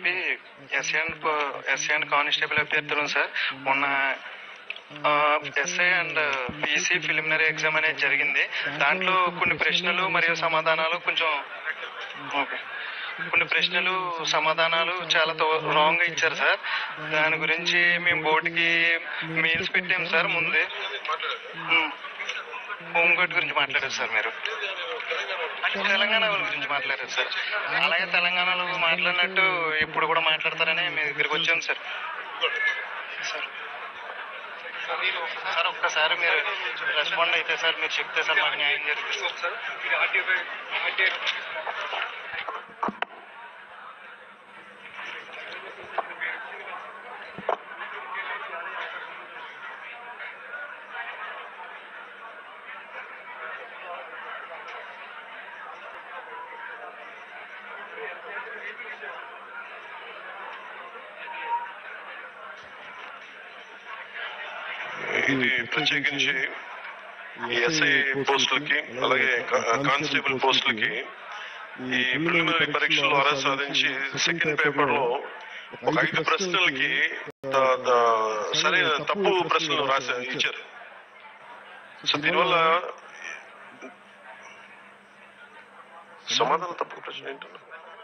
చెప్పి SI and SI and constable అభ్యర్థులు sir మొన్న SI and PC preliminary exam అనేది జరిగింది దాంట్లో కొన్ని ప్రశ్నలు మరియు సమాధానాలు కొంచెం ఓకే కొన్ని ప్రశ్నలు సమాధానాలు చాలా రాంగ్ ఇచ్చారు సార్ దాని గురించి మేము బోర్డుకి మెయిల్స్ పెట్టాం సార్ ముందే హోమ్ గార్డ్ గురించి మాట్లాడారు సార్ మీరు తెలంగాణ వాళ్ళ గురించి మాట్లాడారు సార్ అలాగే తెలంగాణలో మాట్లాడినట్టు ఇప్పుడు కూడా మాట్లాడతారని మీ దగ్గరికి వచ్చాం సార్ సార్ సార్ ఒక్కసారి మీరు రెస్పాండ్ అయితే సార్ మీరు చెప్తే సార్ మాకు న్యాయం జరుగుతుంది సార్ ఇది ప్రత్యేకించి ఈ ఎస్ఐ పోస్టులకి అలాగే కా- కానిస్టేబుల్ పోస్టులకి ఈ ప్రిలిమినరీ పరీక్షలో అర్హత సాధించి సెకండ్ పేపర్ లో ఒక ఐదు ప్రశ్నలకి ద- ద- సరైన తప్పు ప్రశ్నలు రాసా ఇచ్చారు సో దీనివల్ల సమాధానం తప్పు ప్రశ్న ఏంటన్నా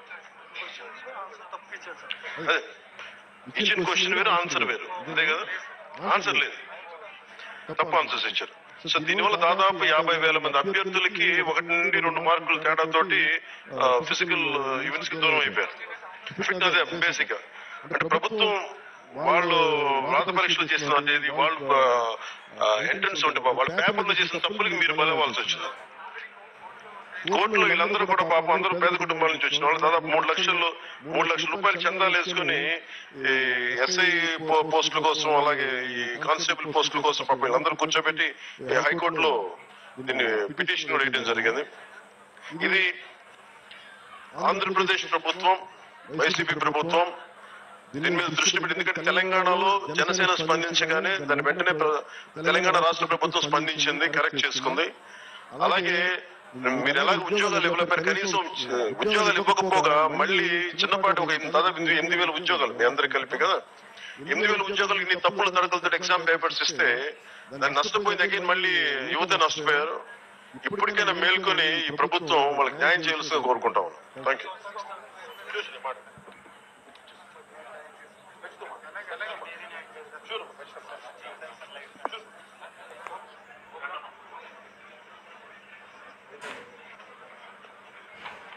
అదే ఇచ్చిన క్వశ్చన్ వేరు ఆన్సర్ వేరు అదే కదా ఆన్సర్ లేదు తప్పు ఆన్సర్స్ ఇచ్చారు సో దీనివల్ల దాదాపు యాభై వేల మంది అభ్యర్థులకి ఒకటి నుండి రెండు మార్కులు తేడాతోటి ఫిజికల్ ఈవెంట్స్ కి దూరం అయిపోయారు ఫిట్ అదే బేసిక్ గా అంటే ప్రభుత్వం వాళ్ళు రాత పరీక్షలు చేస్తున్న తేదీ వాళ్ళు ఎంట్రన్స్ ఉంటే వాళ్ళ పేపర్లో చేసిన తప్పులకి మీరు బలవాల్సి వచ్చింది కోర్టులో వీళ్ళందరూ కూడా పాపం అందరూ పేద కుటుంబాల నుంచి వచ్చిన వాళ్ళు దాదాపు మూడు లక్షలు మూడు లక్షల రూపాయలు చందాలు వేసుకుని ఈ ఎస్ఐ పోస్టుల కోసం అలాగే ఈ కానిస్టేబుల్ పోస్టుల కోసం పాపం వీళ్ళందరూ కూర్చోబెట్టి ఈ హైకోర్టులో దీన్ని పిటిషన్ కూడా వేయడం జరిగింది ఇది ఆంధ్రప్రదేశ్ ప్రభుత్వం వైసీపీ ప్రభుత్వం దీని మీద దృష్టి పెట్టి ఎందుకంటే తెలంగాణలో జనసేన స్పందించగానే దాని వెంటనే ప్ర- తెలంగాణ రాష్ట్ర ప్రభుత్వం స్పందించింది కరెక్ట్ చేసుకుంది అలాగే మీరు ఎలాగ ఉద్యోగాలు ఇవ్వలేపారు కనీసం ఆ, ఉద్యోగాలు ఇవ్వకపోగా మళ్ళీ చిన్నపాటి ఒక ఎనిమిది- దాదాపు ఎనిమిది ఎనిమిది వేల ఉద్యోగాలు మీ అందరికి కలిపి కదా ఎనిమిది వేల ఉద్యోగాలు ఇన్ని తప్పులు తడకలతో ఎగ్జామ్ పేపర్స్ ఇస్తే దాన్ని నష్టపోయింది అగైన్ మళ్ళీ యువత నష్టపోయారు ఇప్పటికైనా మేల్కొని ఈ ప్రభుత్వం వాళ్ళకి న్యాయం చేయాల్సిందిగా కోరుకుంటాం థ్యాంక్ యూ